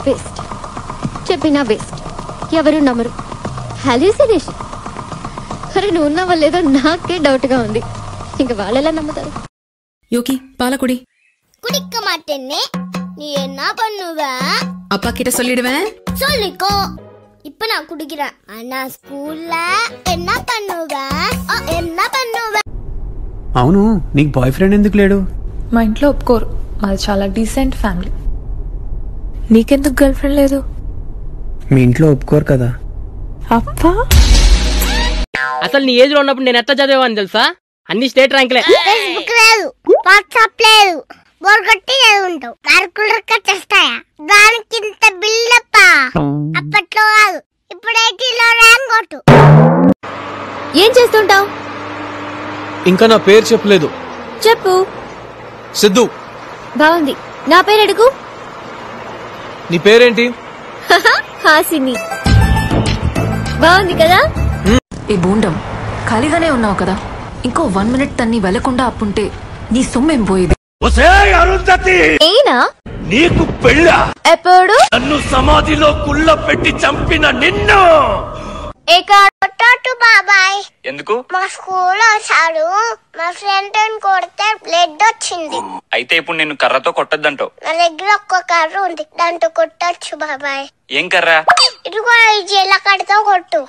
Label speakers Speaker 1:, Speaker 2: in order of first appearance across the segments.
Speaker 1: waste చెప్పినా waste ఎవరు నమ్మరు హాల్యూసినేషన్ అరే నువ్వు ఉన్నావా లేదో నాకే డౌట్గా ఉంది ఇంక వాళ్ళెలా నమ్ముతారు
Speaker 2: யோகி பாலக்குடி
Speaker 3: குடிக்க மாட்டேன்னு நீ என்ன பண்ணுவ
Speaker 2: அப்பா கிட்ட சொல்லிடுவேன்
Speaker 3: சொல்லிக்கோ இப்ப நான் குடிக்கிறேன் ஆனா ஸ்கூல்ல என்ன பண்ணுவ ஆ, என்ன பண்ணுவ
Speaker 4: అవును నీకు బాయ్ ఫ్రెండ్ ఎందుకు లేడు
Speaker 5: మా ఇంట్లో ఒప్పుకోరు మాది చాలా డీసెంట్ ఫ్యామిలీ నీకెందుకు గర్ల్ ఫ్రెండ్ లేదు
Speaker 4: మీ ఇంట్లో ఒప్పుకోరు కదా
Speaker 5: అప్పా
Speaker 6: అసలు నీ ఏజ్ లో ఉన్నప్పుడు నేను ఎట్లా చదివాని తెలుసా అన్ని స్టేట్ ర్యాంకులే
Speaker 3: ఫేస్బుక్ లేదు వాట్సాప్ లేదు బోర్గొట్టి చదువుంటావు మార్కులు కట్టేస్తాయా దానికి ఇంత బిల్డప్ అప్పట్లో కాదు ఇప్పుడు ఐటీలో ర్యాంక్ కొట్టు
Speaker 1: ఏం చేస్తుంటావు
Speaker 7: ఇంకా నా పేరు చెప్పలేదు
Speaker 1: చెప్పు
Speaker 7: సిద్ధు
Speaker 1: బాగుంది నా పేరు అడుగు
Speaker 7: నీ పేరేంటి
Speaker 1: హాసిని బాగుంది కదా
Speaker 5: ఈ బూండం ఖాళీగానే ఉన్నావు కదా ఇంకో వన్ మినిట్ తన్ని వెళ్లకుండా అప్పుంటే నీ సొమ్మేం పోయేది
Speaker 1: నేనా
Speaker 7: నీకు పెళ్ళ
Speaker 1: ఎప్పుడు
Speaker 7: నన్ను సమాధిలో కుళ్ళ పెట్టి చంపిన నిన్ను
Speaker 3: కొట్టట్టు బాబాయ్
Speaker 8: ఎందుకు
Speaker 3: మా స్కూల్ వచ్చాడు మా ఫ్రెండ్ కొడితే బ్లడ్ వచ్చింది
Speaker 8: అయితే ఇప్పుడు నేను కర్రతో కొట్టద్దంటావు
Speaker 3: నా దగ్గర ఒక్క కర్ర ఉంది దాంతో కొట్టచ్చు బాబాయ్
Speaker 8: ఏం కర్ర
Speaker 3: ఇదిగో ఈ జీలకడతో కొట్టు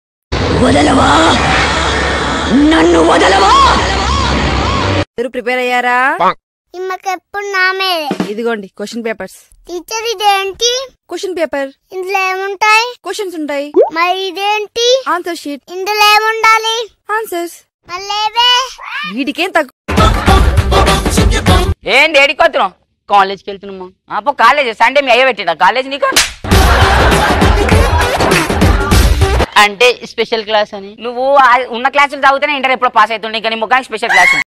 Speaker 9: అందరూ ప్రిపేర్ అయ్యారా
Speaker 3: ఇమ్మకెప్పుడు నా మీదే
Speaker 9: ఇదిగోండి క్వశ్చన్ పేపర్స్
Speaker 3: టీచర్ ఇదేంటి
Speaker 9: క్వశ్చన్ పేపర్
Speaker 3: ఇందులో ఏముంటాయి
Speaker 9: క్వశ్చన్స్ ఉంటాయి
Speaker 3: మరి ఇదేంటి
Speaker 9: ఆన్సర్ షీట్
Speaker 3: ఇందులో ఏముండాలి
Speaker 9: ఆన్సర్స్
Speaker 3: మళ్ళేవే
Speaker 9: వీటికేం తక్కువ
Speaker 10: ఏంది ఏడికొత్తున్నాం కాలేజ్కి వెళ్తున్నామా అప్పు కాలేజ్ సండే మీ అయ్య పెట్టినా కాలేజ్ నీకు అంటే స్పెషల్ క్లాస్ అని నువ్వు ఆ ఉన్న క్లాసులు చదివితేనే ఇంటర్ ఎప్పుడు పాస్ అవుతుండే ఇంకా నీ ముఖానికి స్పెషల్ క్లాస్